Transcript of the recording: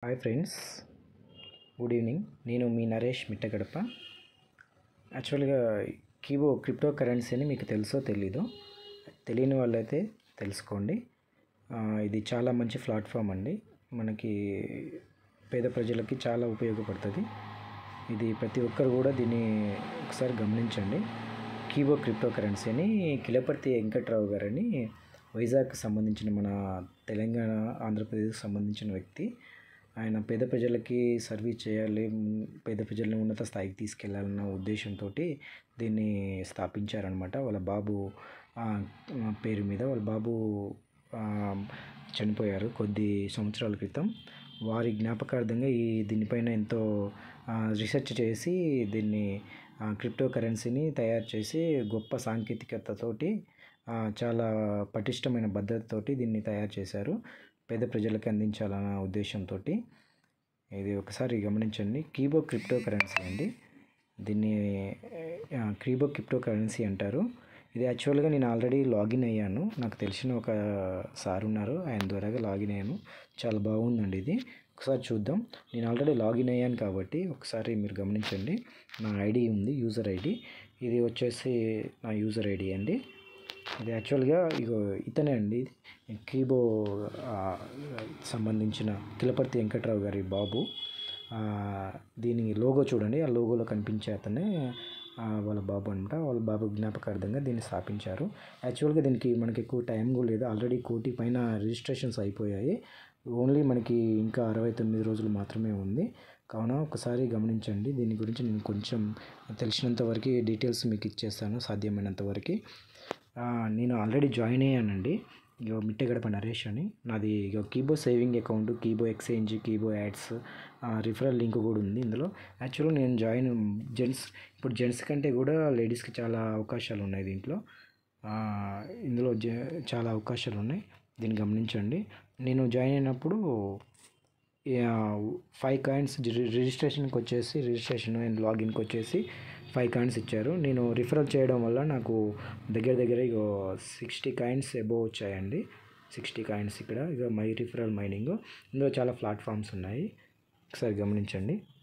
hi friends good evening నేను మీ నరేష్ మిట్టగడప యాక్చువల్గా కీబో crypto currency అని మీకు తెలుసో తెలీదో తెలియని వాళ్ళైతే తెలుసుకోండి ఆ, ఇది చాలా మంచి ప్లాట్ఫామ్ అండి మనకి పేద ప్రజలకి చాలా ఉపయోగపడుతుంది ఇది ప్రతి ఒక్కరు కూడా దీన్ని ఒకసారి గమనించండి కీబో క్రిప్టో కరెన్సీ అని కిలపర్తి వెంకట్రావు గారని వైజాగ్కి సంబంధించిన మన తెలంగాణ ఆంధ్రప్రదేశ్కి సంబంధించిన వ్యక్తి ఆయన పేద ప్రజలకి సర్వీస్ చేయాలి మ్, పేద ప్రజల్ని ఉన్నత స్థాయికి తీసుకెళ్లాలన్న ఉద్దేశంతో దీన్ని స్థాపించారనమాట వాళ్ళ బాబు ఆ, పేరు మీద వాళ్ళ బాబు ఆ, చనిపోయారు కొద్ది సంవత్సరాల క్రితం వారి జ్ఞాపకార్థంగా ఈ దీనిపైన ఎంతో ఆ, రీసెర్చ్ చేసి దీన్ని ఆ, క్రిప్టో కరెన్సీని తయారు చేసి గొప్ప సాంకేతికతతోటి ఆ, చాలా పటిష్టమైన భద్రతతోటి దీన్ని తయారు చేశారు పేద ప్రజలకు అందించాలన్న ఉద్దేశంతో ఇది ఒకసారి గమనించండి కీబో క్రిప్టో కరెన్సీ అండి దీన్ని ఆ, క్రీబో క్రిప్టో కరెన్సీ అంటారు ఇది యాక్చువల్గా నేను ఆల్రెడీ లాగిన్ అయ్యాను నాకు తెలిసిన ఒక సార్ ఉన్నారు ఆయన ద్వారాగా లాగిన్ అయ్యాను చాలా బాగుందండి ఇది ఒకసారి చూద్దాం నేను ఆల్రెడీ లాగిన్ అయ్యాను కాబట్టి ఒకసారి మీరు గమనించండి నా ఐడి ఉంది యూజర్ ఐడి ఇది వచ్చేసి నా యూజర్ ఐడి అండి ఇది యాక్చువల్గా ఇగో ఇతనే అండి కీబో ఆ, సంబంధించిన కిలపర్తి వెంకట్రావు గారి బాబు ఆ, దీని లోగో చూడండి ఆ లోగోలో కనిపించే అతనే ఆ, వాళ్ళ బాబు అనమాట వాళ్ళ బాబు జ్ఞాపకార్థంగా దీన్ని స్థాపించారు యాక్చువల్గా దీనికి మనకి ఎక్కువ టైం కూడా లేదు ఆల్రెడీ కోటి పైన రిజిస్ట్రేషన్స్ అయిపోయాయి ఓన్లీ మనకి ఇంకా అరవై తొమ్మిది రోజులు మాత్రమే ఉంది కావున ఒకసారి గమనించండి దీని గురించి నేను కొంచెం తెలిసినంత వరకు డీటెయిల్స్ మీకు ఇచ్చేస్తాను సాధ్యమైనంత వరకు ఆ, నేను ఆల్రెడీ జాయిన్ అయ్యానండి ఇగో మిట్టగడప నరేష్ అని నాది ఇగో కీబో సేవింగ్ అకౌంట్ కీబో ఎక్స్చేంజ్ కీబో యాడ్స్ రిఫరల్ లింక్ కూడా ఉంది ఇందులో యాక్చువల్గా నేను జాయిన్ జెంట్స్ ఇప్పుడు జెంట్స్ కంటే కూడా లేడీస్కి చాలా అవకాశాలు ఉన్నాయి దీంట్లో ఆ, ఇందులో జ చాలా అవకాశాలు ఉన్నాయి దీన్ని గమనించండి నేను జాయిన్ అయినప్పుడు ఫైవ్ కాయిన్స్ రిజిస్ట్రేషన్కి వచ్చేసి రిజిస్ట్రేషన్ అండ్ లాగిన్కి వచ్చేసి ఫైవ్ కాయిన్స్ ఇచ్చారు నేను రిఫరల్ చేయడం వల్ల నాకు దగ్గర దగ్గర ఇక సిక్స్టీ కాయిన్స్ ఎబో వచ్చాయండి సిక్స్టీ కాయిన్స్ ఇక్కడ ఇక మై రిఫరల్ మైనింగ్ ఇందులో చాలా ప్లాట్ఫామ్స్ ఉన్నాయి ఒకసారి గమనించండి